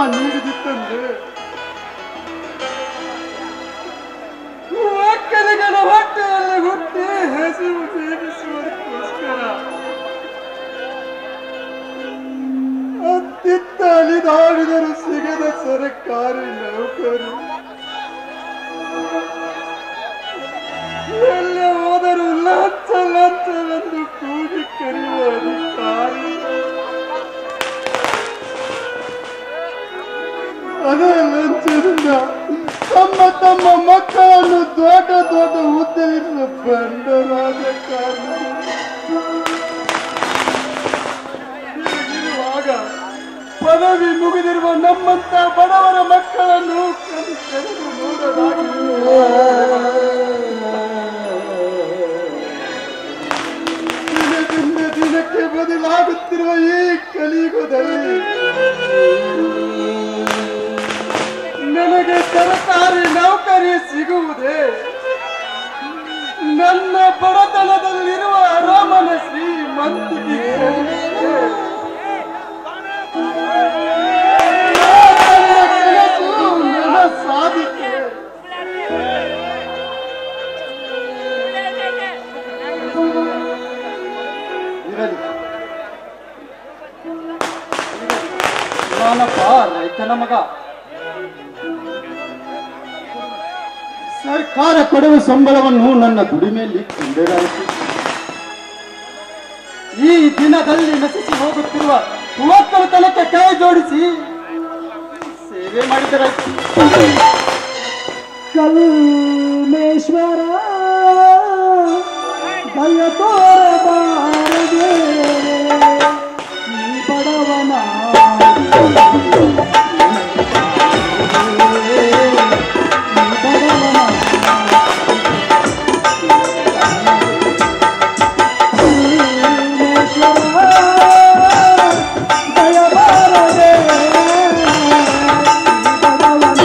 ನೀಡಿದಿತ್ತಂದ್ರೆ ಒಕ್ಕಲಿಗನ ಹೊಟ್ಟೆಯಲ್ಲಿ ಹುಟ್ಟಿ ಹಸಿವು ಸೇವಿಸುವುದಕ್ಕೋಸ್ಕರ ಅತ್ತಿತ್ತ ಅಲಿದಾಡಿದರೂ ಸಿಗದ ಸರ್ಕಾರಿ ನೌಕರಿ ಎಲ್ಲ ಹೋದರೂ ಲಂಚ ಲಂಚವೆಂದು ಕೂಗಿ ಕರೆಯುವ ಅಧಿಕಾರಿ ಅದೇ ಲಂಚದಿಂದ ತಮ್ಮ ತಮ್ಮ ಮಕ್ಕಳನ್ನು ದೊಡ್ಡ ದೊಡ್ಡ ಹುದ್ದೆಯಿಂದ ಬಂಡರಾದ ಕಾರಣ ಹೀಗಿರುವಾಗ ಪದವಿ ಮುಗಿದಿರುವ ನಮ್ಮಂತ ಬಡವರ ಮಕ್ಕಳನ್ನು ಕಣ್ಣು ತೆರೆದು ನೋಡಲಾಗಿಲ್ಲ ದಿನದಿಂದ ದಿನಕ್ಕೆ ಬದಲಾಗುತ್ತಿರುವ ಈ ಕಲಿಯುಗದಲ್ಲಿ ನನಗೆ ಸರ್ಕಾರಿ ನೌಕರಿ ಸಿಗುವುದೇ ನನ್ನ ಬಡತನದಲ್ಲಿರುವ ಅರಾಮನ ಶ್ರೀಮಂತಿಗೆ ಕಲಿಯುವುದೇ? ನನ್ನ ಕನಸು ನನ್ನ ಸಾಧಿಕೆ ಇರಲಿ ನಾನಪ್ಪ ರೈತನ ಮಗ ಸರ್ಕಾರ ಕೊಡುವ ಸಂಬಳವನ್ನು ನನ್ನ ದುಡಿಮೆಯಲ್ಲಿ ಕೊಂಡೇರಾಯಿತು ಈ ದಿನದಲ್ಲಿ ನಶಿಸಿ ಹೋಗುತ್ತಿರುವ ಒಕ್ಕಲತನಕ್ಕೆ ಕೈ ಜೋಡಿಸಿ ಸೇವೆ ಮಾಡಿದರಾಯ್ತು ಕಲ್ಮೇಶ್ವರ ದಯ ತೋರಬಾರದೆ ಈ ಬಡವನ ಈ ಬಡವನ ಕಲ್ಮೇಶ್ವರ ದಯ ಬಾರದೆ ಈ ಬಡವನ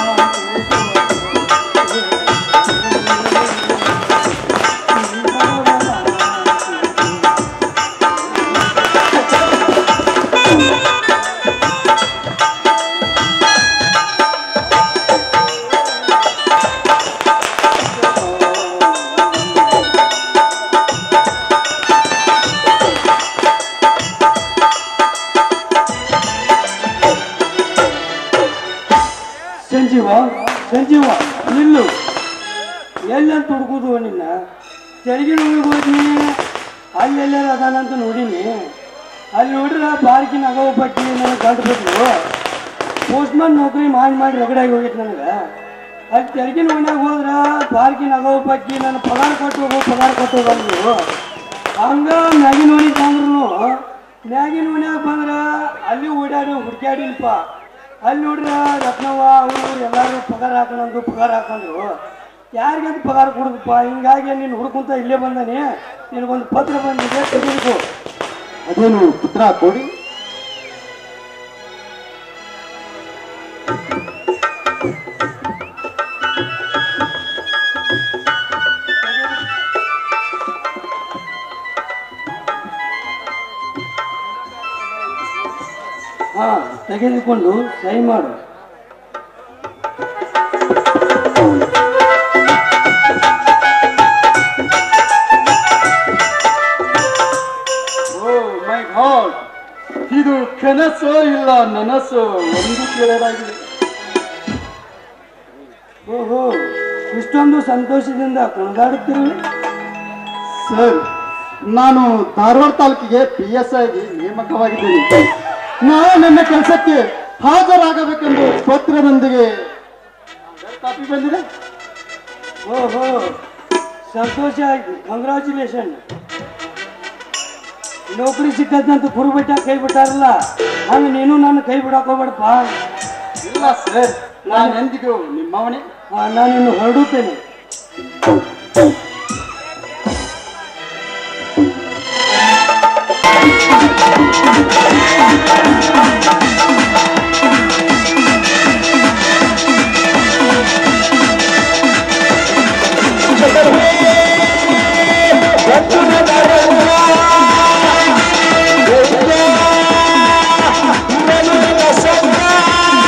ಸಂಜೀವ ಸಂಜೀವ ನಿಲ್ಲು ಎಲ್ಲಂತ ಹುಡುಗುದು ನಿನ್ನ ತೆರಿಗೆ ಊರಿಗೆ ಹೋದ್ನಿ ಅಲ್ಲಿ ಎಲ್ಲಾರ ಅದಾನಂತ ನೋಡೀನಿ ಅಲ್ಲಿ ನೋಡ್ರ ಬಾರ್ಕಿನ ಅಗವ ಪಟ್ಟಿ ನನಗೆ ಗಂಟು ಬಿಟ್ಲು ಪೋಸ್ಟ್ಮನ್ ನೌಕರಿ ಮಾಡಿ ಮಾಡಿ ರಗಡಾಗಿ ಹೋಗಿತ್ತು ನನಗೆ ಅಲ್ಲಿ ತೆರಿಗೆ ಓಣ್ಯಾಗ ಹೋದ್ರ ಬಾರ್ಕಿನ ಅಗವ ಪಟ್ಟಿ ನನ್ನ ಪಗಾರ ಕೊಟ್ಟು ಹೋಗು ಪಗಾರ ಕೊಟ್ಟು ಹೋಗಂದ್ರು ಹಂಗ ಮ್ಯಾಗಿನ ಓಣಿಗೆ ಬಂದ್ರು ಮ್ಯಾಗಿನ ಓಣ್ಯಾಗ ಬಂದ್ರ ಅಲ್ಲಿ ಓಡಾಡಿ ಹುಡ್ಕ್ಯಾಡಿಲ್ಪ ಅಲ್ಲಿ ನೋಡ್ರ ರತ್ನವ್ವ ಅವರು ಎಲ್ಲಾರು ಪಗಾರ ಹಾಕೊಂಡ್ರು ಪಗಾರ ಹಾಕೊಂಡ್ರು ಯಾರಿಗಂತ ಪಗಾರ ಕೊಡುದಪ್ಪ ಹಿಂಗಾಗಿ ನೀನು ಹುಡ್ಕೊಂತ ಇಲ್ಲೇ ಬಂದಾನೆ ನಿನಗೊಂದು ಪತ್ರ ಬಂದಿದೆ ತೆಗೆದುಕೋ ಅದೇನು ಪುತ್ರ ಕೊಡಿ ಹಾ ತೆಗೆದುಕೊಂಡು ಸಹಿ ಮಾಡು ಓ ಮೈ ಗಾಡ್ ಇದು ಕನಸೋ ಇಲ್ಲ ನನಸೋ ಒಂದು ಕೇಳಲಾಗಿದೆ ಓಹೋ ಇಷ್ಟೊಂದು ಸಂತೋಷದಿಂದ ಕುಣಿದಾಡುತ್ತಿರುವೆ ಸರ್ ನಾನು ಧಾರವಾಡ ತಾಲೂಕಿಗೆ ಪಿ ಎಸ್ ಐಗೆ ನೇಮಕವಾಗಿದ್ದೇನೆ ನಾನು ನನ್ನ ಕೆಲಸಕ್ಕೆ ಹಾಜರಾಗಬೇಕೆಂದು ಪತ್ರದೊಂದಿಗೆ ಕಾಪಿ ಬಂದಿದೆ ಓಹೋ ಸಂತೋಷ ಆಯ್ತು ಕಂಗ್ರ್ಯಾಚುಲೇಷನ್ ನೌಕರಿ ಸಿಕ್ಕದಂತ ಕುರು ಬಿಟ್ಟ ಕೈ ಬಿಟ್ಟಾರಲ್ಲ ಹಂಗ ನೀನು ನನ್ನ ಕೈ ಬಿಡಕ್ ಹೋಗ್ಬೇಡಪ್ಪ ಇಲ್ಲ ಸರ್ ನಾನು ಎಂದಿಗೂ ನಿಮ್ಮವನೇ ಆ, ನಾನಿನ್ನು ಹೊರಡುತ್ತೇನೆ Thank you.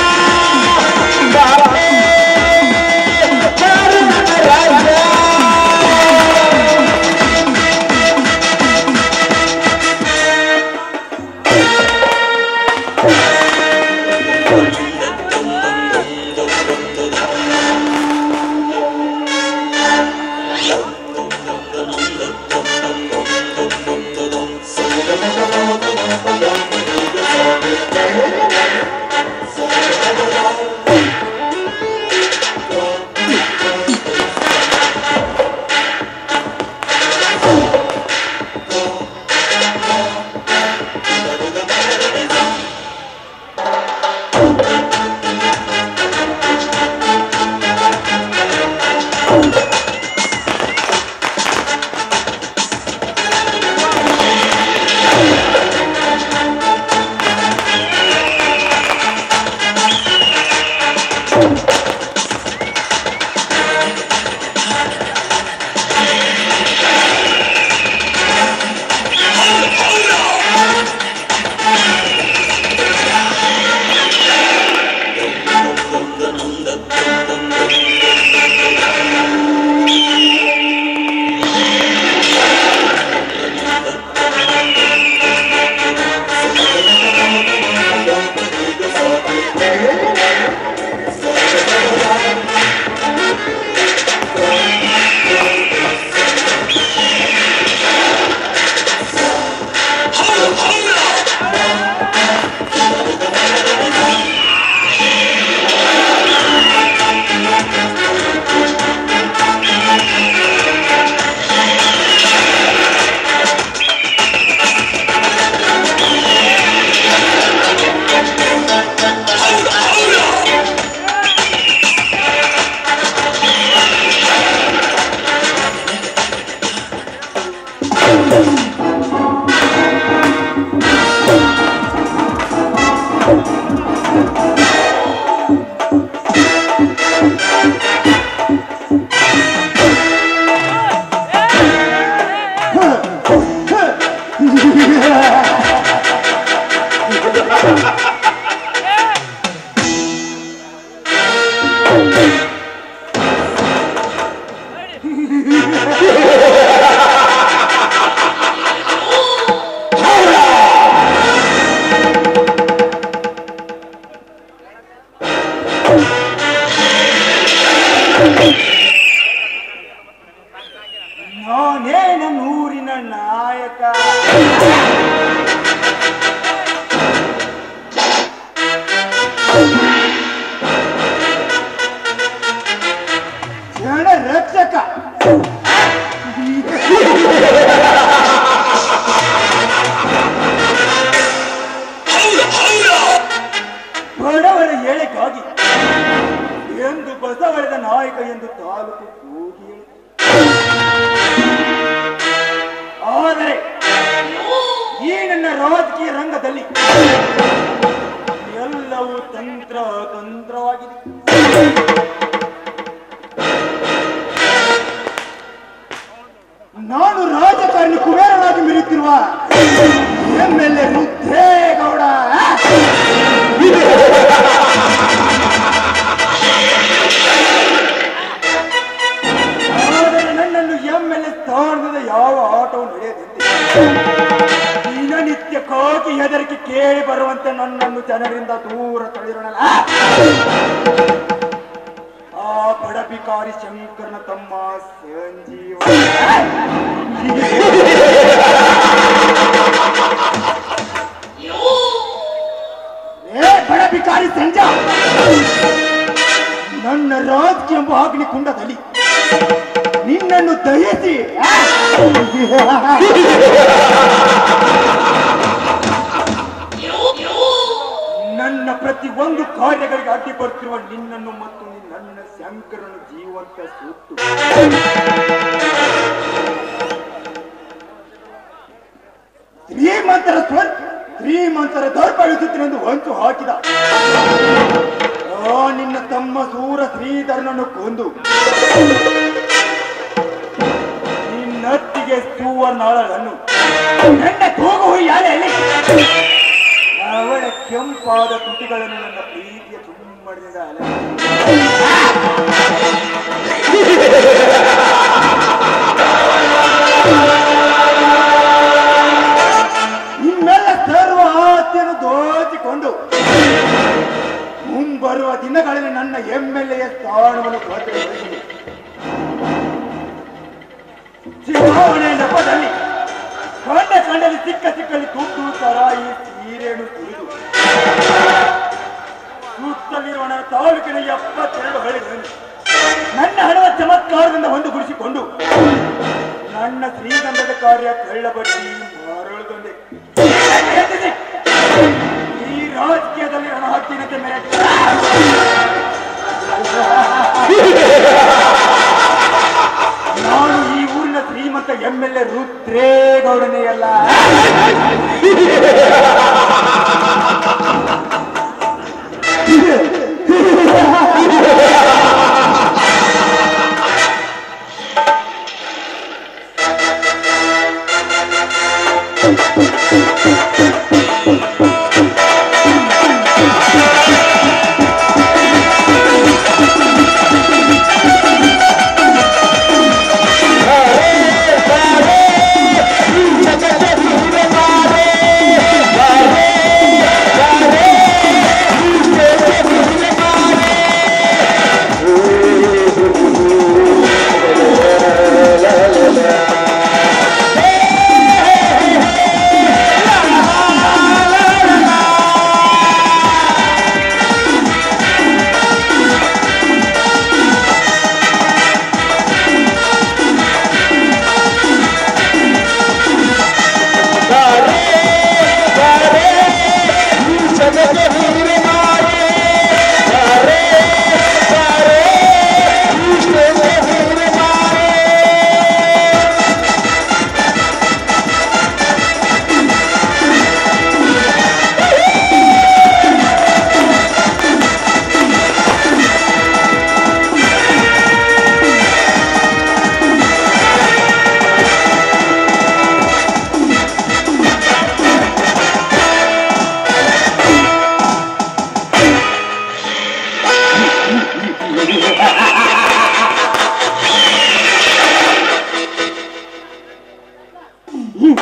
ನಾನೇ ನನ್ನ ಊರಿನ ನಾಯಕ ಜನ ರಕ್ಷಕ ಬಡವರ ಏಳಿಗಾಗಿ ಎಂದು ಬಸವಳಿದ ನಾಯಕ ಎಂದು ತಾಲೂಕು ಕೂಗಿ ಆದರೆ ಈ ನನ್ನ ರಾಜಕೀಯ ರಂಗದಲ್ಲಿ ಎಲ್ಲವೂ ತಂತ್ರ ತಂತ್ರವಾಗಿದೆ ನಾನು ರಾಜಕಾರಣಿ ಕುಬೇರನಾಗಿ ಮೆರೆಯುತ್ತಿರುವ ಎಂ ಎಲ್ ಎ ರುದ್ರೇಗೌಡ ಆದರೆ ನನ್ನನ್ನು ಎಂ ಎಲ್ ಎ ಸ್ಥಾನದ ಯಾವ ಆಟವು ನಡೆಯದಂತೆ ದಿನನಿತ್ಯ ಕೋಟಿ ಹೆದರಿಕೆ ಕೇಳಿ ಬರುವಂತೆ ನನ್ನನ್ನು ಜನರಿಂದ ದೂರ ತಳ್ಳಿರೋಣಲ್ಲ ಆ ಬಡಬಿಕಾರಿ ಶಂಕರನ ತಮ್ಮ ಸಂಜೀವ ಏ ಬಡಬಿಕಾರಿ ಸಂಜ ನನ್ನ ರಾಜಕೀಯ ಎಂಬ ಅಗ್ನಿ ಕುಂಡದಲ್ಲಿ ನಿನ್ನನ್ನು ದಹಿಸಿ ನನ್ನ ಪ್ರತಿ ಒಂದು ಕಾರ್ಯಗಳಿಗೆ ಅಡ್ಡಿ ಬರ್ತಿರುವ ನಿನ್ನನ್ನು ಮತ್ತು ನನ್ನ ಶಂಕರನು ಜೀವಂತ ಸುಟ್ಟು ಶ್ರೀಮಂತರ ಸ್ವ ಶ್ರೀಮಂತರ ದೌರ್ಬಲ್ಯತೆಂದು ಹೊಂಚು ಹಾಕಿದ ಆ ನಿನ್ನ ತಮ್ಮ ಸೂರ ಶ್ರೀಧರನನ್ನು ಕೊಂದು ನಿನ್ನತ್ತಿಗೆ ಸುವರ್ಣಾಳನ್ನು ನನ್ನ ಕೂಗು ಯಾಲೆಯಲ್ಲಿ ಅವಳ ಕೆಂಪಾದ ತುಟಿಗಳನ್ನು ನನ್ನ ಪ್ರೀತಿಯ ಚುಮ್ಮಡಿದ ಅಲೆ ನಿಮ್ಮೆಲ್ಲ ಸರ್ವ ಆಸ್ತಿಯನ್ನು ದೋಚಿಕೊಂಡು ಮುಂಬರುವ ದಿನಗಳಲ್ಲಿ ನನ್ನ ಎಂ ಎಲ್ ಎ ಸ್ಥಾನವನ್ನು ಭದ್ರಗೊಳಿಸಿದೆ ಚುನಾವಣೆ ನೆಪದಲ್ಲಿ ಕಂಡ ಕಂಡಲ್ಲಿ ಸಿಕ್ಕ ಸಿಕ್ಕಲ್ಲಿ ತುಟ್ಟು ತರಾಯಿ ಸೀರೆಯನ್ನು ಸುರಿದು ಸುತ್ತಲಿರುವ ನನ್ನ ತಾಲೂಕಿನ ಎಪ್ಪತ್ತೆರಡು ಹಳ್ಳಿಗಳನ್ನು ನನ್ನ ಹಣವ ಚಮತ್ಕಾರದಿಂದ ಒಂದುಗೂಡಿಸಿಕೊಂಡು ನನ್ನ ಶ್ರೀಗಂಧದ ಕಾರ್ಯ ಕಳ್ಳಬಟ್ಟಿ ಮರಳುಗೊಂಡೆ ಎದ್ದಿದೆ. ಈ ರಾಜಕೀಯದಲ್ಲಿ ಹಣ ಹಕ್ಕಿನಂತೆ ಮೆರೆದ ನಾನು ಈ ಊರಿನ ಶ್ರೀಮಂತ ಎಂ ಎಲ್ ಎ ರುದ್ರೇಗೌಡನೇ ಅಲ್ಲ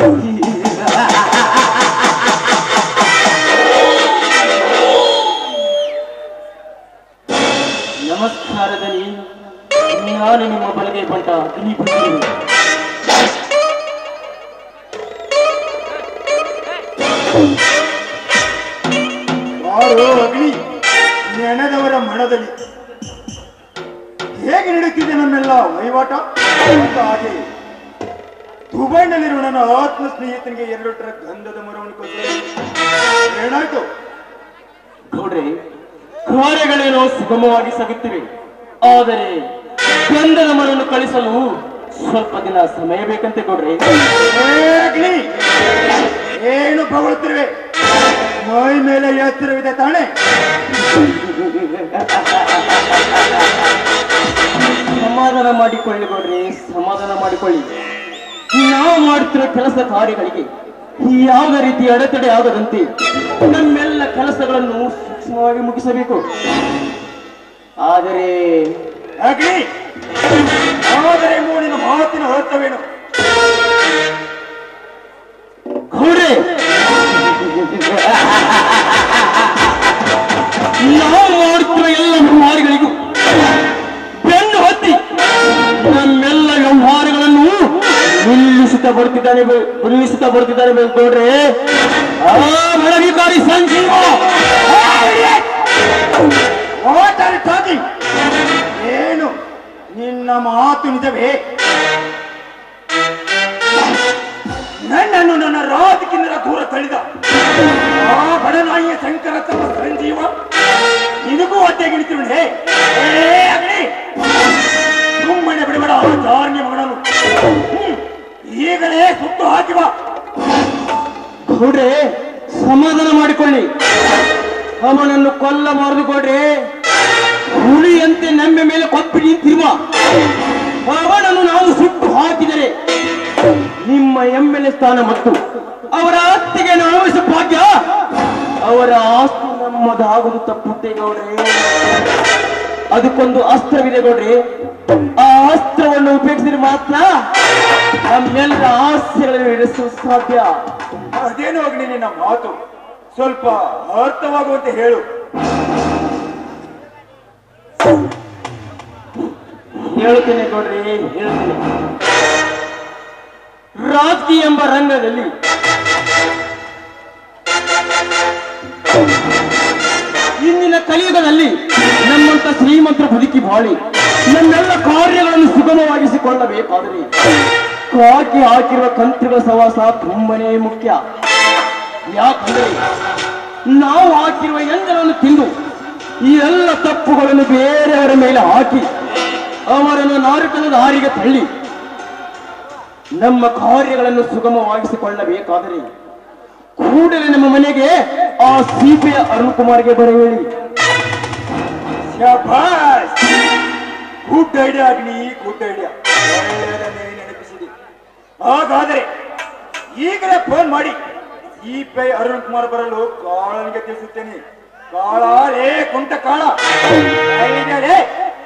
ನಮಸ್ಕಾರದಲ್ಲಿ ನಾನು ನಿಮ್ಮ ಬಲಗೈ ಬಂಟ ದಿಲೀಪ್ ಯಾರೋ ಅಗ್ನಿ ನೆನೆದವರ ಮನದಲ್ಲಿ ಹೇಗೆ ನಡೀತಿದೆ ನಮ್ಮೆಲ್ಲ ವಹಿವಾಟ ಅಂತ ಹಾಗೆ ದುಬೈನಲ್ಲಿರುವ ನನ್ನ ಆತ್ಮ ಸ್ನೇಹಿತನಿಗೆ ಎರಡು ಟ್ರಕ್ ಗಂಧದ ಮರವನ್ನು ಕೊಟ್ಟರೆ ಏನಾಯ್ತು ಗೌಡ್ರೆ ಕಾರ್ಯಗಳೇನೋ ಸುಗಮವಾಗಿ ಸಾಗುತ್ತಿವೆ ಆದರೆ ಗಂಧದ ಮರನ್ನು ಕಳಿಸಲು ಸ್ವಲ್ಪ ದಿನ ಸಮಯ ಬೇಕಂತೆ ಗೌಡ್ರೆ ಏ ಅಗ್ನಿ ಏನು ಬಗಳುತ್ತಿರುವೆ ಮೈ ಮೇಲೆ ಎತ್ತರವಿದೆ ತಾನೆ ಸಮಾಧಾನ ಮಾಡಿಕೊಳ್ಳಿ ಗೌಡ್ರೆ ಸಮಾಧಾನ ಮಾಡಿಕೊಳ್ಳಿ ನಾವು ಮಾಡುತ್ತಿರುವ ಕೆಲಸ ಕಾರ್ಯಗಳಿಗೆ ಯಾವುದೇ ರೀತಿ ಅಡೆತಡೆ ಆಗದಂತೆ ನಮ್ಮೆಲ್ಲ ಕೆಲಸಗಳನ್ನು ಸೂಕ್ಷ್ಮವಾಗಿ ಮುಗಿಸಬೇಕು ಆದರೆ ಅಗ್ನಿ ಆದರೆ ಮೂಡಿನ ಮಾತಿನ ಅರ್ಥವೇನು ಗೌಡ್ರೆ ನಾವು ಮಾಡುತ್ತಿರುವ ಎಲ್ಲ ವ್ಯವಹಾರಗಳಿಗೂ ಬೆನ್ನು ಹತ್ತಿ ನಮ್ಮೆಲ್ಲ ವ್ಯವಹಾರಗಳನ್ನು ನಿಲ್ಲಿಸುತ್ತಾ ಬರುತ್ತಿದ್ದಾನೆ ಬೆ- ನಿಲ್ಲಿಸುತ್ತಾ ಬರುತ್ತಿದ್ದಾನೆ ಬೆ- ಗೌಡ್ರೆ ಆ ಮನವಿಕಾರಿ Sanjeeva What are you talking? ಏನು ನಿನ್ನ ಮಾತು ನಿಜವೇ ನನ್ನನ್ನು ನನ್ನ ರಾಜಕಿನ್ನರ ದೂರ ತಳ್ಳಿದ ಆ ಬಡನಾಯಿಯ ಶಂಕರ ತಮ್ಮ ಸಂಜೀವ ನಿನಗೂ ಹೊಟ್ಟೆಗಿಳಿತಿರುವೆ ಸುಮ್ಮನೆ ಬಿಡಬೇಡ ಆ ಧಾರ್ಮ್ಯ ಮಗನನ್ನು ಹ್ಮ್. ಈಗಲೇ ಸುತ್ತು ಹಾಕಿವ ಗೌಡ್ರೆ ಸಮಾಧಾನ ಮಾಡಿಕೊಳ್ಳಿ ಅವನನ್ನು ಕೊಲ್ಲ ಮಾರಿದುಕೊಡ್ರೆ ಹುಲಿಯಂತೆ ನಮ್ಮ ಮೇಲೆ ಕೊಪ್ಪಿ ನಿಂತಿರುವ ಅವನನ್ನು ನಾವು ಸುಟ್ಟು ಹಾಕಿದರೆ ನಿಮ್ಮ ಎಂ ಎಲ್ ಎ ಸ್ಥಾನ ಮತ್ತು ಅವರ ಆಸ್ತಿಗೆ ಅನುಭವಿಸುವ ಭಾಗ್ಯ ಅವರ ಆಸ್ತಿ ನಮ್ಮದಾಗುವುದು ತಪ್ಪುತ್ತೆ ಗೌಡ್ರೆ ಅದಕ್ಕೊಂದು ಅಸ್ತ್ರವಿದೆ ಗೌಡ್ರೆ ಆ ಅಸ್ತ್ರವನ್ನು ಉಪಯೋಗಿಸಿದ್ರೆ ಮಾತ್ರ ನಮ್ಮೆಲ್ಲರ ಆಸ್ತಿಗಳನ್ನು ಇರಿಸಲು ಸಾಧ್ಯ ಅದೇನು ಅಗ್ನಿ ನಿನ್ನ ಮಾತು ಸ್ವಲ್ಪ ಅರ್ಥವಾಗುವಂತೆ ಹೇಳು ಹೇಳ್ತೇನೆ ನೋಡ್ರಿ ಹೇಳ್ತೇನೆ ರಾಜಕೀಯ ಎಂಬ ರಂಗದಲ್ಲಿ ಇಂದಿನ ಕಲಿಯುಗದಲ್ಲಿ ನಮ್ಮಂತ ಶ್ರೀಮಂತರ ಬದುಕಿ ಬಾಳಿ ನಮ್ಮೆಲ್ಲ ಕಾರ್ಯಗಳನ್ನು ಸುಗಮವಾಗಿಸಿಕೊಳ್ಳಬೇಕಾದರೆ ಕಾಕಿ ಹಾಕಿರುವ ಕಂತ್ರಿಗಳ ಸವಾಸ ತುಂಬನೇ ಮುಖ್ಯ ಯಾಕಂದ್ರೆ ನಾವು ಹಾಕಿರುವ ಯಂತ್ರವನ್ನು ತಿಂದು ಈ ಎಲ್ಲ ತಪ್ಪುಗಳನ್ನು ಬೇರೆಯವರ ಮೇಲೆ ಹಾಕಿ ಅವರನ್ನು ನಾರಕದ ದಾರಿಗೆ ತಳ್ಳಿ ನಮ್ಮ ಕಾರ್ಯಗಳನ್ನು ಸುಗಮವಾಗಿಸಿಕೊಳ್ಳಬೇಕಾದರೆ ಕೂಡಲೇ ನಮ್ಮ ಮನೆಗೆ ಆ ಸಿಪಿಯ ಅರುಣ್ ಕುಮಾರ್ಗೆ ಬರೆಯಲಿ ಶಭಾಷ್ good idea Agni good idea ಒಳ್ಳೆಯದನ್ನೇ ನೆನಪಿಸಿದೆ ಹಾಗಾದರೆ ಈಗಲೇ ಫೋನ್ ಮಾಡಿ ಈ ಪೈ ಅರುಣ್ ಕುಮಾರ್ ಬರಲು ಕಾಳನಿಗೆ ತಿಳಿಸುತ್ತೇನೆ ಕಾಳ ರೇ ಕುಂಟ ಕಾಳ ಐದರೇ.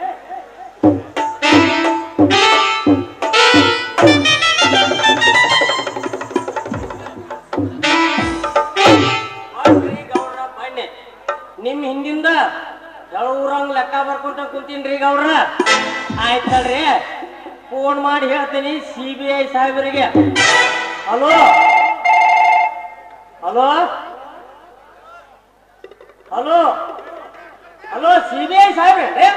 ಮಾಡ್ರಿ ಗೌಡ್ರ ಬನ್ನಿ ನಿಮ್ ಹಿಂದಿಂದ ಊರಂಗ್ ಲೆಕ್ಕ ಬರ್ಕೊಂತ ಕುಂತೀನ್ರಿ ಗೌಡ್ರ ಆಯ್ತಲ್ರಿ ಫೋನ್ ಮಾಡಿ ಹೇಳ್ತೀನಿ ಸಿ ಬಿ ಐ ಸಾಹೇಬರಿಗೆ hello hello hello hello C B I ಸಾಹೇಬ್ರಿ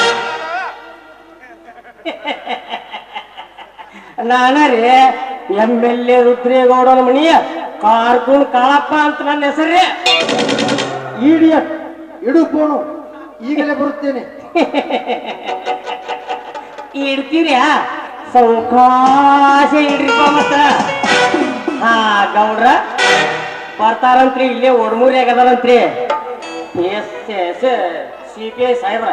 ನಾನ ರೀ ಎಮ್ ಎಲ್ ಎ ರುದ್ರೇಗೌಡನ ಮಣಿಯ ಕಾರ್ಕುನ್ ಕಾಳಪ್ಪ ಅಂತ ನನ್ನ ಹೆಸರೇ ಇಡಿಯಟ್ ಇಡು ಫೋನು ಈಗಲೇ ಬರುತ್ತೇನೆ ಇಡ್ತೀರ್ಯಾ ಸಾವಕಾಶ ಇಡ್ರಿಪ್ಪ ಮತ್ತ ಹಾ ಗೌಡ್ರ ಬರ್ತಾರಂತ್ರಿ ಇಲ್ಲೇ ಒಡ್ಮೂರಿ ಆಗದಾರಂತ್ರಿ yes yes C P I ಸಾಹೇಬ್ರ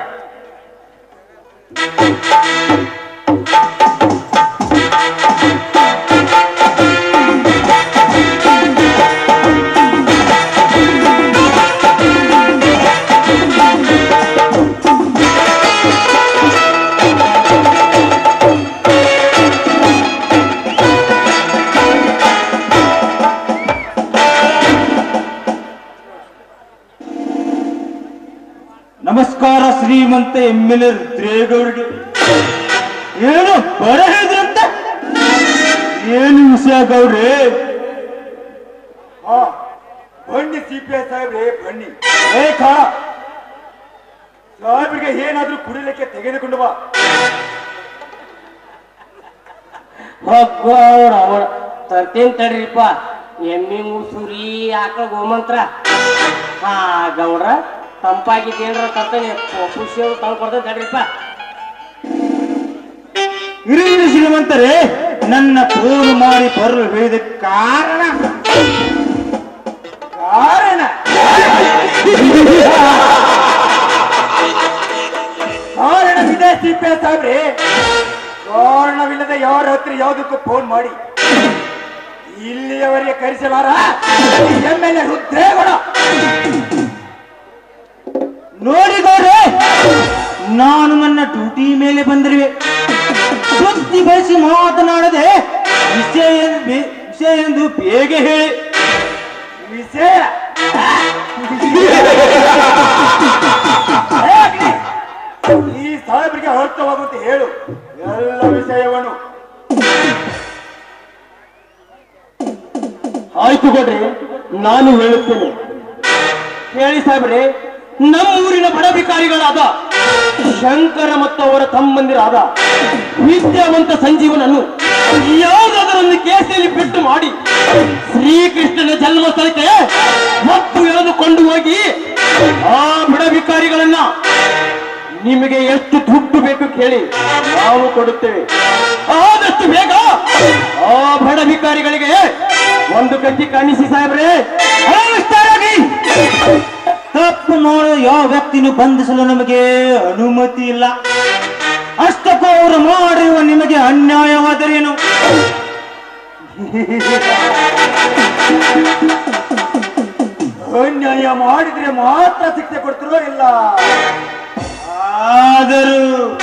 ಶ್ರೀಮಂತ ಎಂ ಎಲ್ ಎ ರುದ್ರೇಗೌಡ್ರಿಗೆ ಏನು ಬರ ಹೇಳಿದ್ರಂತೆ ಏನು ವಿಷಯ ಗೌಡ್ರಿ ಹಾ ಬನ್ನಿ ಸಿ ಪಿ ಐ ಸಾಹೇಬ್ರೆ ಬನ್ನಿ ಏ ಕಾ ಸಾಹೇಬ್ರಿಗೆ ಏನಾದ್ರೂ ಕುಡಿಲಿಕ್ಕೆ ತೆಗೆದುಕೊಂಡು ಬಾ ಹೋಗ್ಗೋ ಅವ್ರ ಅವರ ತರ್ತೇನ್ ತಡ್ರಿಪ್ಪ ಎಮ್ಮಿ ಮುಸುರಿ ಆಕಳ ಗೋಮಂತ್ರ ಹಾ ಗೌಡ್ರ ತಂಪಾಗಿದ್ದು ಏನ್ರ ತರ್ತೇನೆ ಖುಷಿ ತಂದು ಕೊಡ್ತೇನೆ ತಡ್ರಿಪ್ಪ ಹಿರಿಯ ಶ್ರೀಮಂತರೇ ನನ್ನ ಫೋನ್ ಮಾಡಿ ಬರಲು ಹೇಳಿದ ಕಾರಣ ಕಾರಣ ಕಾರಣವಿದೆ ಸಿ ಪಿ ಐ ಸಾಹೇಬ್ರೆ ಕಾರಣವಿಲ್ಲದೆ ಯಾರ ಹತ್ರ ಯಾವುದಕ್ಕೂ ಫೋನ್ ಮಾಡಿ ಇಲ್ಲಿಯವರೆಗೆ ಕರೆಸಲಾರ ಎಂ ಎಲ್ ಎ ರುದ್ರೇಗೌಡ ನೋಡಿ ಗೌಡ್ರೆ ನಾನು ನನ್ನ ಡ್ಯೂಟಿ ಮೇಲೆ ಬಂದಿರುವೆ ಸುದ್ದಿ ಬಯಸಿ ಮಾತನಾಡದೆ ವಿಷಯ ಎಂದು ಬೇ- ವಿಷಯ ಎಂದು ಬೇಗ ಹೇಳಿ ವಿಷಯ ಹೇಗೆ? ಈ ಸಾಹೇಬರಿಗೆ ಅರ್ಥವಾಗುವಂತೆ ಹೇಳು ಎಲ್ಲ ವಿಷಯವನ್ನು ಆಯ್ತು ಕೊಡ್ರಿ ನಾನು ಹೇಳುತ್ತೇನೆ ಹೇಳಿ ಸಾಹೇಬ್ರೆ ನಮ್ಮೂರಿನ ಬಡಭಿಕಾರಿಗಳಾದ ಶಂಕರ ಮತ್ತು ಅವರ ತಮ್ಮಂದಿರಾದ ವಿದ್ಯಾವಂತ ಸಂಜೀವನನ್ನು ಯಾವುದಾದರೊಂದು ಕೇಸಲ್ಲಿ ಪೆಟ್ಟು ಮಾಡಿ ಶ್ರೀಕೃಷ್ಣನ ಜನ್ಮಸ್ಥಳಕ್ಕೆ ಮತ್ತು ಎಳೆದುಕೊಂಡು ಹೋಗಿ ಆ ಬಡಭಿಕಾರಿಗಳನ್ನ ನಿಮಗೆ ಎಷ್ಟು ದುಡ್ಡು ಬೇಕು ಕೇಳಿ ನಾವು ಕೊಡುತ್ತೇವೆ ಆದಷ್ಟು ಬೇಗ ಆ ಬಡಭಿಕಾರಿಗಳಿಗೆ ಒಂದು ಕಟ್ಟಿ ಕಾಣಿಸಿ ಸಾಹೇಬ್ರೆ ಅನುಷ್ಠಾನವಾಗಿ ತಪ್ಪು ಮಾಡೋ ಯಾವ ವ್ಯಕ್ತಿನೂ ಬಂಧಿಸಲು ನಮಗೆ ಅನುಮತಿ ಇಲ್ಲ ಅಷ್ಟಕ್ಕೂ ಅವರು ಮಾಡಿರುವ ನಿಮಗೆ ಅನ್ಯಾಯವಾದರೇನು ಅನ್ಯಾಯ ಮಾಡಿದ್ರೆ ಮಾತ್ರ ಶಿಕ್ಷೆ ಕೊಡ್ತಿರೋ ಇಲ್ಲ ಆದರೂ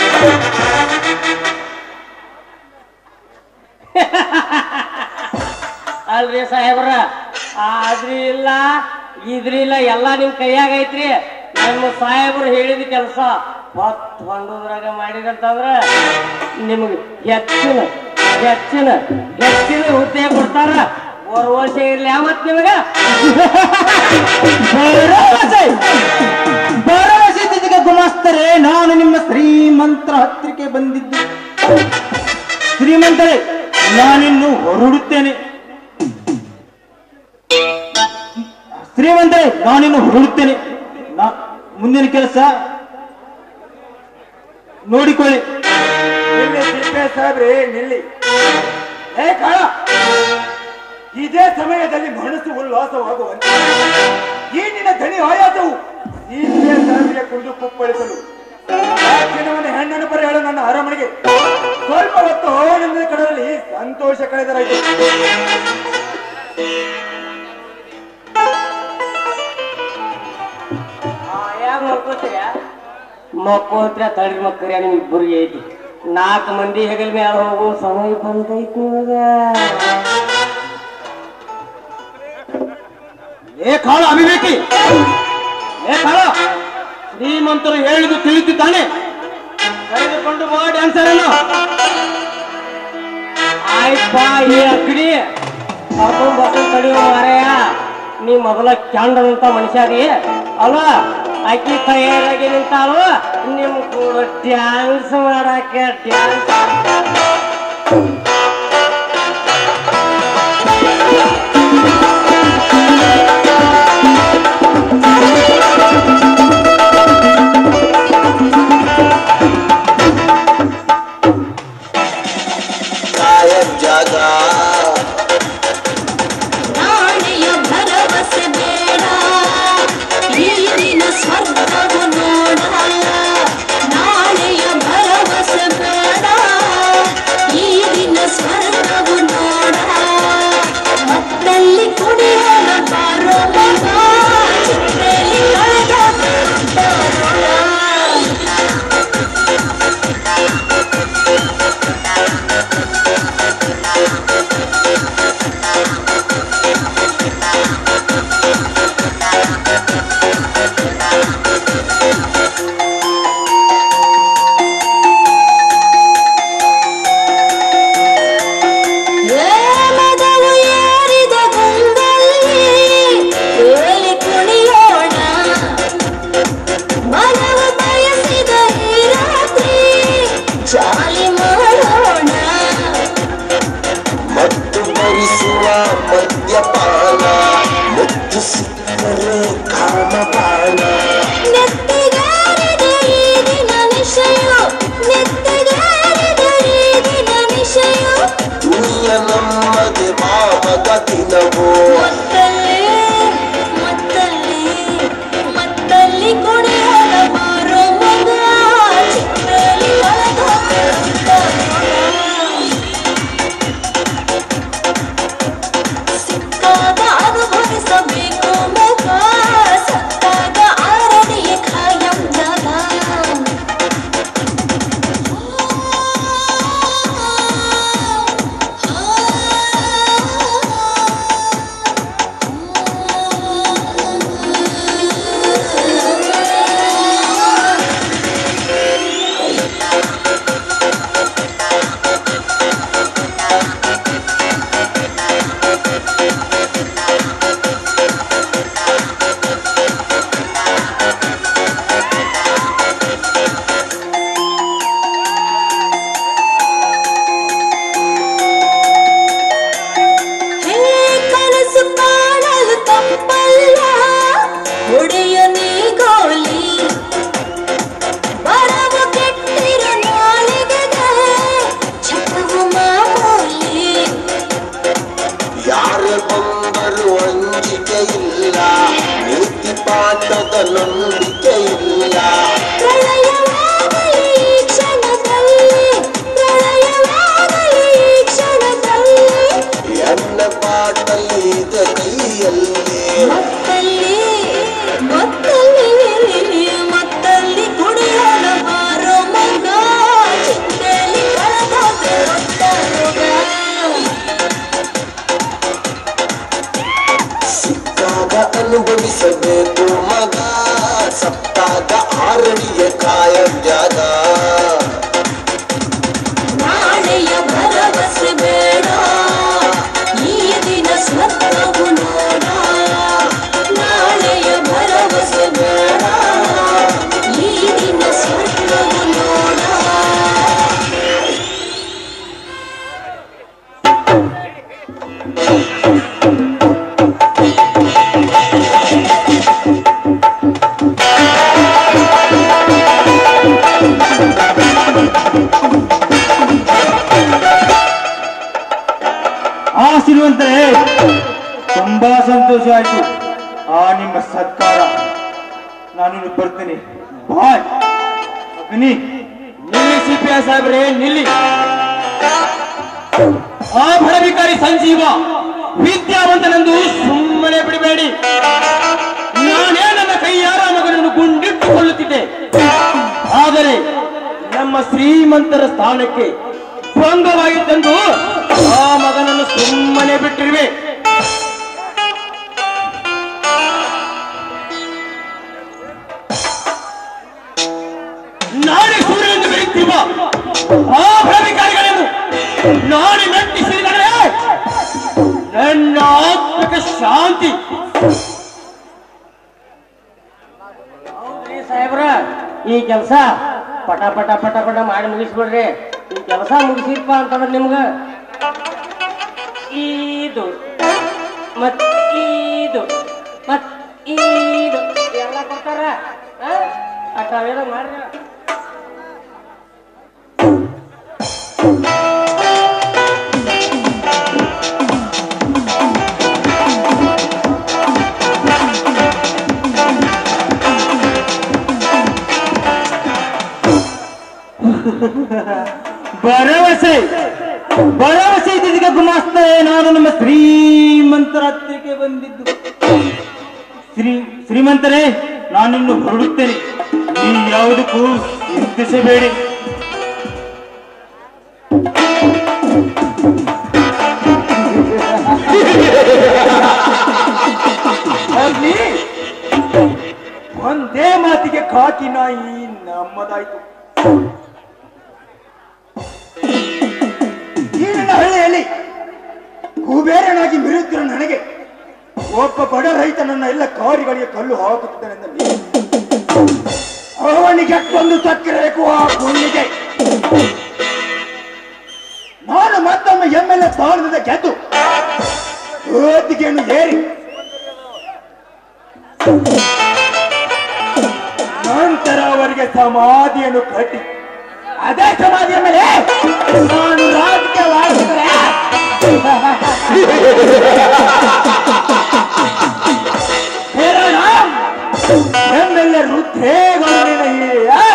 ಅಲ್ರಿ ಸಾಹೇಬ್ರ ಆದ್ರಿ ಇಲ್ಲ ಇದ್ರಿ ಇಲ್ಲ ಎಲ್ಲ ನಿಮ್ ಕೈಯಾಗ ಐತ್ರಿ ನಮ್ಮ ಸಾಹೇಬ್ರು ಹೇಳಿದ ಕೆಲಸ ಹೊತ್ತು ಹೊಂಡೋದ್ರಾಗ ಮಾಡಿದಂತಂದ್ರ ನಿಮ್ಗೆ ಹೆಚ್ಚಿನ ಹೆಚ್ಚಿನ ಹೆಚ್ಚಿನ ಹುದ್ದೆ ಕೊಡ್ತಾರ ಮೂರು ವರ್ಷ ಇರ್ಲಿ ಯಾವತ್ ನಿಮಗ ಭರವಸೆ ಭರವಸೆ ಜೊತೆಗೆ ಗುಮಾಸ್ತರೆ ನಾನು ನಿಮ್ಮ ಶ್ರೀಮಂತರ ಹತ್ತಿರಕ್ಕೆ ಬಂದಿದ್ದು ಶ್ರೀಮಂತರೇ ನಾನಿನ್ನು ಹೊರಡುತ್ತೇನೆ ಶ್ರೀಮಂತರೇ ನಾನಿನ್ನು ಹೊರಡುತ್ತೇನೆ ನಾ ಮುಂದಿನ ಕೆಲಸ ನೋಡಿಕೊಳ್ಳಿ ನಿಲ್ಲಿ ಸಿಪ್ಪೆ ಸಾಹೇಬ್ರೆ ನಿಲ್ಲಿ ಹೇ ಕಾಳ ಇದೇ ಸಮಯದಲ್ಲಿ ಮನಸ್ಸು ಉಲ್ಲಾಸವಾಗುವಂತೆ ಈ ನಿನ್ನ ಧನಿ ಆಯಾಸವು ಸಿಪ್ಪೆ ಸಾಹೇಬ್ರಿಗೆ ಕುಡಿದು ಕುಪ್ಪಳಿಸಲು ದಾಕ್ಷಿಣ್ಯವನ್ನು ಹೆಣ್ಣನ್ನು ಬರ ಹೇಳು ನನ್ನ ಅರಮನೆಗೆ ಸ್ವಲ್ಪ ಹೊತ್ತು ಆನಂದದ ಕಡಲಲ್ಲಿ ಸಂತೋಷ ಕಳೆದರಾಯ್ತು ಯಾಕ ಮಕ್ಕೋತೀರ ಮಕ್ಕೋತ್ರ ತಡ್ರಿ ಮಕ್ಕಳ್ರಿ ನಿಮ್ ಇಬ್ಬರಿಗೆ ಐತಿ ನಾಲ್ಕು ಮಂದಿ ಹೆಗಲ್ ಮ್ಯಾಲ ಹೋಗೋ ಸಮಯ ಬಂದೈತಿ ನಿಮಗ ಏ ಕಾಳ ಅವಿವೇಕಿ ಏ ಕಾಳ ಶ್ರೀಮಂತರು ಹೇಳಿದು ತಿಳಿದಿದ್ದಾನೆ ಕರೆದುಕೊಂಡು ಬಾ ಡ್ಯಾನ್ಸರ್ ಅನ್ನು ಆಯ್ತಪ್ಪ ಈ ಅಕ್ಕಡಿ ಕರ್ಕೊಂಡ್ ಬರ್ಕೊಂಡ್ ತಡಿಯೋ ಮಾರಾಯ ನೀ ಮೊದಲ ಕೆಂಡದಂತ ಮನುಷ್ಯ ಅದಿ ಅಲ್ಲ ಆಕಿ ತಯಾರಾಗಿ ನಿಂತಾಳು ನಿಮ್ ಕೂಡ ಡ್ಯಾನ್ಸ್ ಮಾಡಕ್ಕೆ ಡ್ಯಾನ್ಸ್ ನಾಳೆಯ ಭರವಸೆ ಬೇಡ ಈ ದಿನ ಸ್ವರ್ಗವು ನೋಡ ನಾಳೆಯ ಭರವಸೆ ಬೇಡ ಈ ದಿನ ಸ್ವರ್ಗವು ನೋಡ ಮಕ್ಕಳಲ್ಲಿ ಕುಡಿಯೋಣ ಬಾರೋ ಮಗ ಚಿಕ್ಕಲ್ಲಿ ಕಳೆದ ಬರೋಣ. ಚಾಲಿ ಮಾಡೋಣ ಮತ್ತು ಭರಿಸುವ ಮದ್ಯಪಾನ ಮುತ್ತು ಸಿಕ್ಕರೆ ಕಾಮಪಾನ ನೆತ್ತಿಗಾರಿದ ಈ ದಿನ ನಿಶಯ ನೆತ್ತಿಗಾರಿದ ಈ ದಿನ ನಿಶಯ ದುನಿಯ ನಮ್ಮದೆ ಮಾಮದ ದಿನವೋ ಮತ್ತಲ್ಲಿ ಮತ್ತಲ್ಲಿ ಮತ್ತಲ್ಲಿ ಕುಡಿಯಲ ಮಾರೋ ಮಗ ಚಿಕ್ಕಲಿ ಸಿಕ್ಕಾಗ ಅನುಭವಿಸಬೇಕು ಮಗ ಸತ್ತಾಗ ಆರನೆಯ ಖಾಯಂ ಜಾಗ ಹೇ ಕನಸು ಕಾಣಲು ತಪ್ಪಲ್ಲ ಹೊಡೆಯ ನೀ ಗೋಲಿ ಬರವು ಕೆಟ್ಟಿರ ನಾಲಿಗೆಗೆ ಚಟವು ಮಾಮೂಲಿ ಯಾರೇ ಬಂದರು ಅಂಜಿಕೆ ಇಲ್ಲ ನೀತಿ ಪಾಠದ ನಂಬಿಕೆ ಇಲ್ಲ ಪ್ರಳಯವಾಗಲಿ ಈ ಕ್ಷಣದಲ್ಲಿ ಪ್ರಳಯವಾಗಲಿ ಈ ಕ್ಷಣದಲ್ಲಿ ಎನ್ನ ಪಾಟಲ್ಲಿ ಇದೆ ಕೈಯಲ್ಲಿ ಮತ್ತಲ್ಲಿ ಮತ್ತಲ್ಲಿ ಮತ್ತಲ್ಲಿ ಕುಡಿಯಲ ಬಾರೋ ಮಗ ಚಿಕ್ಕಲಿ ಕಳೆದ ರೊಟ್ಟ ರೋಗ ಸಿಕ್ಕಾಗ ಅನುಭವಿಸಬೇಕು ಮಗ ಸತ್ತಾಗ ಆರಡಿಯ ಕಾಯ ಜಾಗ ನಾಳೆಯ ಭರವಸೆ ಬೇಡ ಈ ದಿನ ಸ್ವತ್ತವು ನೋಡ ನಾಳೆಯ ಭರವಸೆ ಬೇಡ ಈ ದಿನ ಸ್ವತ್ತವು ನೋಡ ಆ ಶ್ರೀಮಂತರೇ ತುಂಬಾ ಸಂತೋಷ ಆಯ್ತು ಆ ನಿಮ್ಮ ಸತ್ಕಾರ ನಾನು ಬರ್ತೇನೆ ಬಾಯ್ ಅಗ್ನಿ ನಿಲ್ಲಿ ಸಿಪಿಐ ಸಾಹೇಬ್ರೆ ನಿಲ್ಲಿ ಆ ಭಡವಿಕಾರಿ ಸಂಜೀವ ವಿದ್ಯಾವಂತನೆಂದು ಸುಮ್ಮನೆ ಬಿಡಬೇಡಿ ನಾನೇ ನನ್ನ ಕೈಯಾರ ಮಗನನ್ನು ಗುಂಡಿಟ್ಟುಕೊಳ್ಳುತ್ತಿದ್ದೆ ಆದರೆ ನಮ್ಮ ಶ್ರೀಮಂತರ ಸ್ಥಾನಕ್ಕೆ ಭಂಗವಾಗಿತ್ತೆಂದು ಆ ಮಗನನ್ನು ಸುಮ್ಮನೆ ಬಿಟ್ಟಿರುವೆ ನಾಡಿ ಸೂರ್ಯನೆಂದು ಬೆಳೆಯುತ್ತಿರುವ ಆ ಭ್ರಮಿಕಾರಿಗಳನ್ನು ನಾಡಿ ಮೆಟ್ಟಿಸಿದರೆ ನನ್ನ ಆತ್ಮಿಕ ಶಾಂತಿ ಹೌದ್ರಿ ಸಾಹೇಬ್ರ ಈ ಕೆಲಸ ಪಟ ಪಟ ಪಟ ಪಟ ಮಾಡಿ ಮುಗಿಸ್ಬಿಡ್ರಿ ಈ ಕೆಲಸ ಮುಗಿಸಿಪ್ಪ ಅಂತಂದ್ರೆ ನಿಮ್ಗ ಇದು ಮತ್ ಇದು ಮತ್ ಇದು ಎಲ್ಲ ಕೊಡ್ತಾರ ಅಟ್ಟ ಅವೆಲ್ಲ ಮಾಡ್ರಿ ಭರವಸೆ ಭರವಸೆ ಇದ್ದಿದ್ದಕ್ಕೆ ಗುಮಾಸ್ತ ನಾನು ನಮ್ಮ ಶ್ರೀಮಂತರ ಹತ್ತಿರಕ್ಕೆ ಬಂದಿದ್ದು ಶ್ರೀ ಶ್ರೀಮಂತರೇ ನಾನಿನ್ನು ಹೊರಡುತ್ತೇನೆ ನೀ ಯಾವುದಕ್ಕೂ ಚಿಂತಿಸಬೇಡಿ ಅಲ್ಲಿ ಒಂದೇ ಮಾತಿಗೆ ಕಾಕಿ ನಾಯಿ ನಮ್ಮದಾಯ್ತು ಈ ನನ್ನ ಹಳ್ಳಿಯಲ್ಲಿ ಕುಬೇರನಾಗಿ ಮಿರುತ್ತಿರೋ ನನಗೆ ಒಬ್ಬ ಬಡ ರೈತ ನನ್ನ ಎಲ್ಲ ಕಾರಿಗಳಿಗೆ ಕಲ್ಲು ಹಾಕುತ್ತಿದ್ದಾನೆಂದಲ್ಲಿ ಅವನಿಗೆ ಒಂದು ಸಕ್ಕರೆ ಆ ಹುಣ್ಣಿಗೆ ಸ್ಥಾನದಿಂದ ಗೆದ್ದು ವೇದಿಕೆಯನ್ನು ಏರಿ ನಂತರ ಅವರಿಗೆ ಸಮಾಧಿಯನ್ನು ಕಟ್ಟಿ ಅದೇ ಸಮಾಧಿಯ ಮೇಲೆ ನಾನು ರಾಜಕೀಯವಾಗಿದ್ದರೆ ಹೇರೋಣ ಎಮ್ಮೆಲ್ಲೆ ರುದ್ರೇಗೌಡನ ಈ ಆ?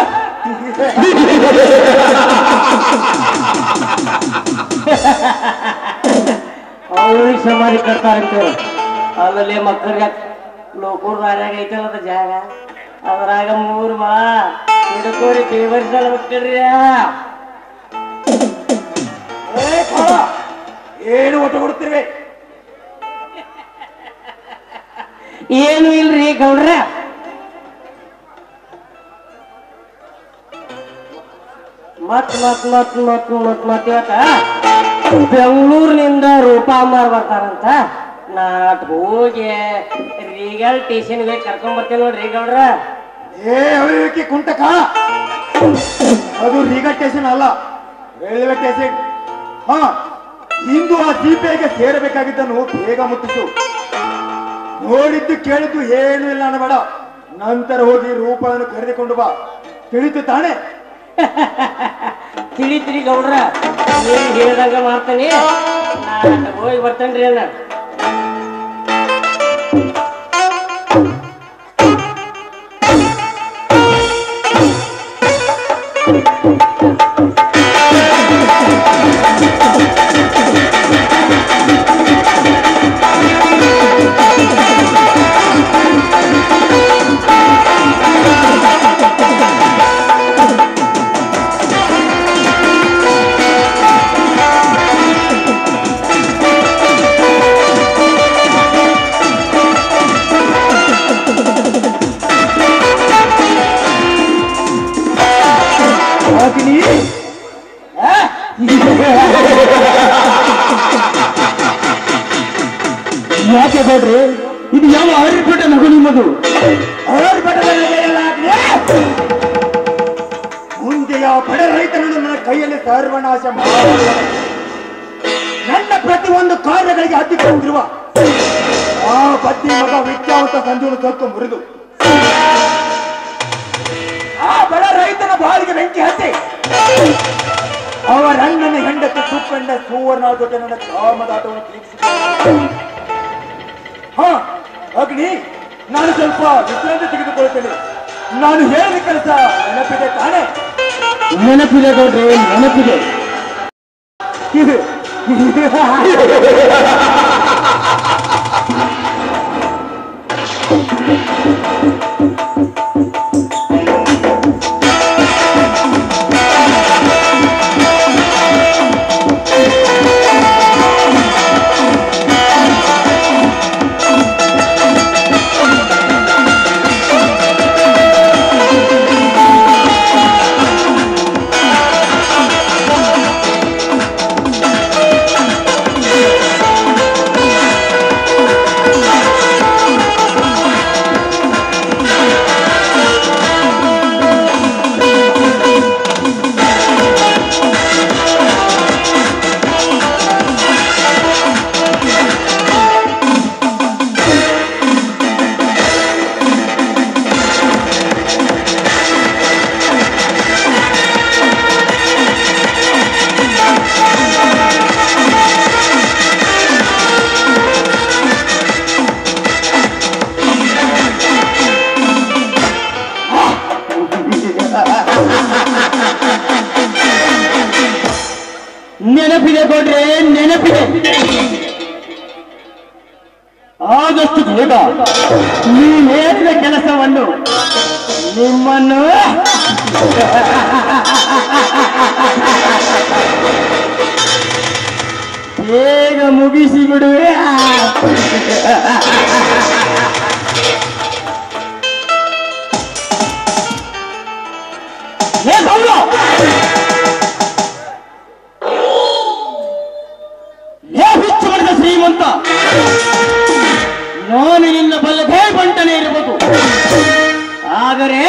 ಅವ್ರಿಗೆ ಸಮಾಧಿ ಕಟ್ತಾರಂತೆ ಆಮೇಲೆ ಮಕ್ಕಳಿಗೆ ಲೋಕೂರ್ ದಾರ್ಯಾಗ ಐತಲ್ಲ ಅದ ಜಾಗ ಅದ್ರಾಗ ಮೂರ್ ಮಾ ಹಿಡ್ಕೋರಿ ಬೇವರ್ಸಲ್ ಬಿಟ್ಟಿರ್ರಿ ಏ ಕಾಳ, ಏನು ಒಟ್ಟು ಕೊಡ್ತಿರ್ವೆ ಏನು ಇಲ್ರಿ ಗೌಡ್ರ ಮತ್ ಮತ್ ಮತ್ ಮತ್ ಮತ್ ಮತ್ ಇವತ್ತ ಬೆಂಗಳೂರಿನಿಂದ ರೂಪಾಂಬಾರ್ ಬರ್ತಾರಂತ ನಾಟ್ ಹೋಗಿ ರೀಗಲ್ ಸ್ಟೇಷನ್ಗೆ ಕರ್ಕೊಂಡ್ ಬರ್ತೇನೆ ನೋಡ್ರಿ ಗೌಡ್ರ ಏ ಅವಿವೇಕಿ ಕುಂಟಕ ಅದು ರೀಗಲ್ ಸ್ಟೇಷನ್ ಅಲ್ಲ ರೈಲ್ವೆ ಸ್ಟೇಷನ್ ಹಾ ಇಂದು ಆ ಸಿಪಿಐಗೆ ಸೇರಬೇಕಾಗಿದ್ದನ್ನು ಬೇಗ ಮುಟ್ಟಿಸು ನೋಡಿದ್ದು ಕೇಳಿದ್ದು ಏನು ಇಲ್ಲ ಅನ್ನಬೇಡ ನಂತರ ಹೋಗಿ ರೂಪವನ್ನು ಕರೆದುಕೊಂಡು ಬಾ ತಿಳಿತು ತಾನೆ ತಿಳಿತ್ರಿ ಗೌಡ್ರ ನೀವ್ ಹೇಳ್ದಂಗ ಮಾಡ್ತೇನೆ ನಾಟ್ ಹೋಗಿ ಬರ್ತೇನ್ರಿ ಅಣ್ಣ ಹಾಕಿನಿ ಯಾಕೆ ಬೇಡ್ರಿ ಇದು ಯಾವ ಆರ್ಯಪೇಟೆ ನಗು ನಿಮ್ಮದು ಮುಂದೆ ಯಾವ ಬಡ ರೈತನನ್ನು ನನ್ನ ಕೈಯಲ್ಲಿ ಸರ್ವನಾಶ ಮಾಡುವ ನನ್ನ ಪ್ರತಿಯೊಂದು ಕಾರ್ಯಗಳಿಗೆ ಹತ್ತಿಕೊಂಡಿರುವ ಆ ಬದ್ದಿ ಮಗ ವಿದ್ಯಾವಂತ ಸಂಜುನ ಸತ್ತು ಮುರಿದು ಆ ಬಡ ರೈತನ ಬಾಳಿಗೆ ಬೆಂಕಿ ಹತ್ತಿ ಅವರಣ್ಣನ ಹೆಂಡತಿ ಸುಕ್ಕಂಡ ಸುವರ್ಣ ಜೊತೆ ನನ್ನ ಕಾಮದಾಟವನ್ನು ತೀರಿಸಿದ ಹಾ ಅಗ್ನಿ ನಾನು ಸ್ವಲ್ಪ ವಿಶ್ರಾಂತಿ ತೆಗೆದುಕೊಳ್ಳುತ್ತೇನೆ ನಾನು ಹೇಳಿದ ಕೆಲಸ ನೆನಪಿದೆ ತಾನೇ ನೆನಪಿದೆ ಗೌಡ್ರಿ ನೆನಪಿದೆ ನೆನಪಿದೆ ಗೌಡ್ರೆ ನೆನಪಿದೆ ಆದಷ್ಟು ಬೇಗ ನೀವು ಹೇಳಿದ ಕೆಲಸವನ್ನು ನಿಮ್ಮನ್ನು ಬೇಗ ಮುಗಿಸಿ ಬಿಡುವೆ ಏ ಗೌಡ್ರು! ಏ ಹುಚ್ಚು ಮಾಡಿದ ಶ್ರೀಮಂತ ನಾನು ನಿನ್ನ ಬಲ್ಲದೇ ಬಂಟನೆ ಇರಬಹುದು ಆದರೆ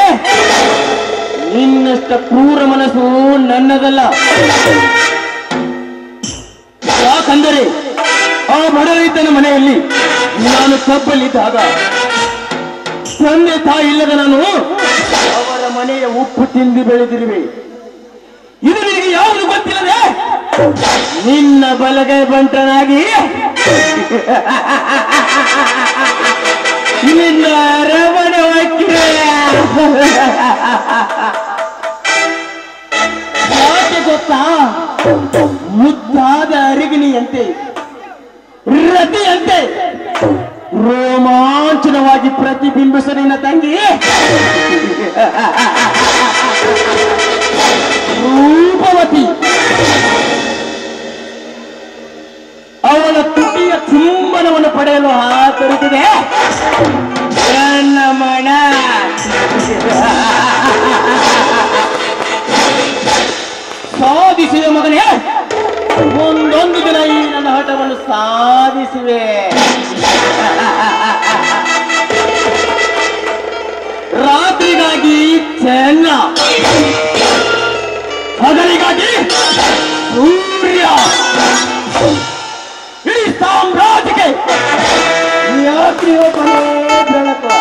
ನಿನ್ನಷ್ಟ ಕ್ರೂರ ಮನಸ್ಸು ನನ್ನದಲ್ಲ ಯಾಕಂದರೆ ಆ ಬಡ ರೈತನ ಮನೆಯಲ್ಲಿ ನಾನು ಕಬ್ಬಲ್ಲಿದ್ದಾಗ ತಂದೆ ತಾಯಿ ಇಲ್ಲದ ನಾನು ಅವರ ಮನೆಯ ಉಪ್ಪು ತಿಂದು ಬೆಳೆದಿರುವೆ ಇದು ನಿನಗೆ ಯಾವುದು ಗೊತ್ತಿಲ್ಲದೆ ನಿನ್ನ ಬಲಗೈ ಬಂಟನಾಗಿ ನಿನ್ನ ಅರಮನೆ ಹಾಕಿದೆ ಯಾಕೆ ಗೊತ್ತಾ ಮುದ್ದಾದ ಅರಿಗಿಣಿಯಂತೆ ರತಿಯಂತೆ ರೋಮಾಂಚನವಾಗಿ ಪ್ರತಿಬಿಂಬಿಸ ನಿನ್ನ ತಂಗಿ ರೂಪವತಿ ಅವಳ ತುಟಿಯ ಚುಂಬನವನ್ನು ಪಡೆಯಲು ಹಾತೊರೆತಿದೆ ನನ್ನ ಮಣ ಸಾಧಿಸಿದ ಮಗನೇ ಒಂದೊಂದು ದಿನ ಈ ನನ್ನ ಹಠವನ್ನು ಸಾಧಿಸುವೆ ರಾತ್ರಿಗಾಗಿ ಚೆನ್ನ ಹಗಲಿಗಾಗಿ ಸೂರ್ಯ ಇಡೀ ಸಾಮ್ರಾಜ್ಯಕ್ಕೆ ಯಾತ್ರಿಯೊಬ್ಬನೇ ಬೆಳಕು